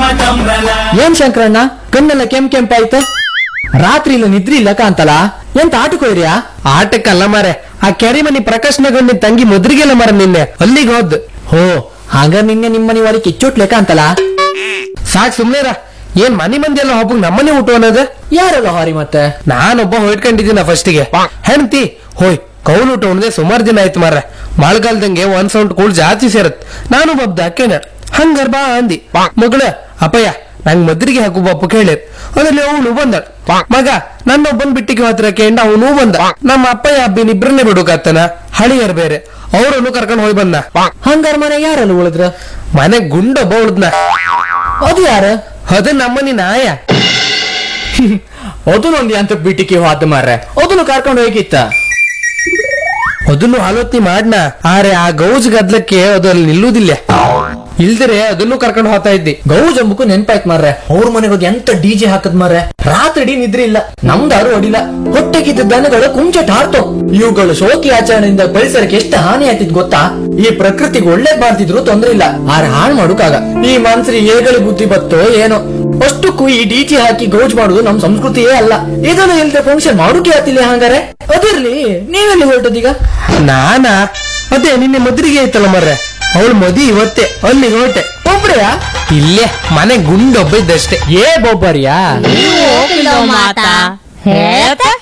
ಏನ್ ಶಂಕರಣ್ಣ ಕಣ್ಣೆಲ್ಲ ಕೆಂಪ್ ಕೆಂಪಾಯ್ತು ರಾತ್ರಿ ಇಲ್ಲ ನಿದ್ರಿ ಇಲ್ಲ ಕಾಂತಲ್ಲ ಎಂತ ಆಟಕ್ಕೆ ಹೋಯ್ರಿಯಾ ಆಟಕ್ಕಲ್ಲ ಮಾರೆ ಆ ಕೆರಿಮನಿ ಪ್ರಕಾಶ್ನಗೊಂಡ್ ನಿನ್ ತಂಗಿ ಮುದ್ರಿಗೆಲ್ಲ ಮರ ನಿನ್ನೆ ಅಲ್ಲಿಗೆ ಹೋದ್ ಹೋ ಹಾಗ ನಿನ್ನೆ ನಿಮ್ಮನಿ ವಾರಿ ಕಿಚ್ಚೋಟ್ಲೆ ಕಾಂತಲ್ಲ ಸಾಕ್ ಸುಮ್ನೆರ ಏನ್ ಮನಿ ಮಂದಿ ಎಲ್ಲ ಒಬ್ಬಗ್ ನಮ್ಮನೆ ಊಟ ಅನ್ನೋದು ಯಾರೆಲ್ಲ ಹಾರಿ ಮತ್ತೆ ನಾನೊಬ್ಬ ಹೊಯ್ಕೊಂಡಿದ್ದೀನ ಫಸ್ಟಿಗೆ ಹೆಣ್ತಿ ಹೋಯ್ ಕೌಲ್ ಊಟ ಉಣ್ದೆ ಸುಮಾರು ದಿನ ಆಯ್ತು ಮಾರ್ರೆ ಮಳೆಗಾಲದಂಗೆ ಒಂದ್ ಸೌಂಡ್ ಕೂಳ್ ಜಾಸ್ತಿ ಸೇರತ್ ನಾನು ಬಬ್ದ ಹಾಕೇನ ಹಂಗಾರ್ ಬಾ ಅಂದಿ ಮಗಳ ಅಪ್ಪಯ್ಯ ನಂಗ್ ಮದ್ರಿಗೆ ಹಾಕು ಬಪ್ಪ ಕೇಳಿರ್ ಅದ್ರಲ್ಲಿ ಅವನು ಬಂದ ಮಗ ನನ್ನೊಬ್ಬನ್ ಬಿಟ್ಟಿಗೆ ಹತ್ರ ಕೇಂಡ ಅವನು ಬಂದ ನಮ್ಮ ಅಪ್ಪಯ್ಯ ಅಬ್ಬಿನ ಇಬ್ರನ್ನೇ ಬಿಡುಕಾತನ ಹಳಿಯರ್ ಬೇರೆ ಅವರನ್ನು ಕರ್ಕೊಂಡ್ ಹೋಗಿ ಬಂದ ಹಂಗಾರ ಮನೆ ಯಾರೆಲ್ಲ ಉಳಿದ್ರ ಮನೆ ಗುಂಡೊಬ್ಬ ಉಳ್ದ್ನ ಅದು ಯಾರ ಅದು ನಮ್ಮನಿ ನಾಯ ಅದನ್ನೊಂದು ಅಂತ ಬಿಟ್ಟಿಗೆ ಹೋದ ಮಾರ್ರೆ ಅದನ್ನು ಕರ್ಕೊಂಡು ಹೋಗಿತ್ತ ಅದನ್ನು ಆಲೋಚನೆ ಮಾಡ್ನ ಆರೆ ಆ ಗೌಜ್ ಗದ್ಲಕ್ಕೆ ಅದು ಅಲ್ಲಿ ನಿಲ್ಲುವುದಿಲ್ಲ ಇಲ್ದರೆ ಅದನ್ನು ಕರ್ಕೊಂಡು ಹೋಗ್ತಾ ಇದ್ದಿ ಗೌ ಜಂಬಕ್ಕೂ ನೆನ್ಪಾಯ್ತು ಮಾರ್ರೆ ಅವ್ರ ಮನೆಗೆ ಹೋಗಿ ಎಂತ ಡಿಜೆ ಹಾಕದ್ ಮಾರ್ರೆ ರಾತ್ರಿ ಇಡೀ ನಿದ್ರೆ ಇಲ್ಲ ನಮ್ದಾರು ಅಡಿಲ್ಲ ಹೊಟ್ಟೆಗಿದ್ದ ದನಗಳು ಕುಂಚಟ ಹಾರ್ತು ಇವುಗಳು ಶೋಕಿ ಆಚರಣೆಯಿಂದ ಪರಿಸರಕ್ಕೆ ಎಷ್ಟು ಹಾನಿ ಆಯ್ತಿದ್ ಗೊತ್ತಾ ಈ ಪ್ರಕೃತಿಗೆ ಒಳ್ಳೆ ಮಾಡ್ತಿದ್ರು ತೊಂದ್ರೆ ಇಲ್ಲ ಆದ್ರೆ ಹಾಳು ಮಾಡೋಕಾಗ ಈ ಮನ್ಸರಿ ಏಗಳಿ ಬುದ್ಧಿ ಬತ್ತೋ ಏನೋ ಅಷ್ಟಕ್ಕೂ ಈ ಡಿಜೆ ಹಾಕಿ ಗೌಜ್ ಮಾಡುದು ನಮ್ ಸಂಸ್ಕೃತಿಯೇ ಅಲ್ಲ ಇದನ್ನು ಇಲ್ದೆ ಫಂಕ್ಷನ್ ಮಾಡೋಕೆ ಆತಿಲ್ಲ ಹಂಗಾರೆ ಅದಿರ್ಲಿ ನೀವೆಲ್ಲಿ ಹೊರಟದೀಗ ನಾನಾ ಅದೇ ನಿನ್ನೆ ಮದ್ರಿಗೆ ಐತಲ್ಲ ಮರ್ರೆ ಅವಳು ಮದಿ ಇವತ್ತೇ ಅಲ್ಲಿಗೆ ಹೊರಟೆ ಒಬ್ರೆಯಾ ಇಲ್ಲೇ ಮನೆ ಗುಂಡೊಬ್ಬ ಇದ್ದಷ್ಟೇ ಏ ಬೊಬ್ಬರಿಯಾ ನೀವು ಹೋಗಿಲ್ಲ ಮಾತಾ ಹೇಳ್ತಾ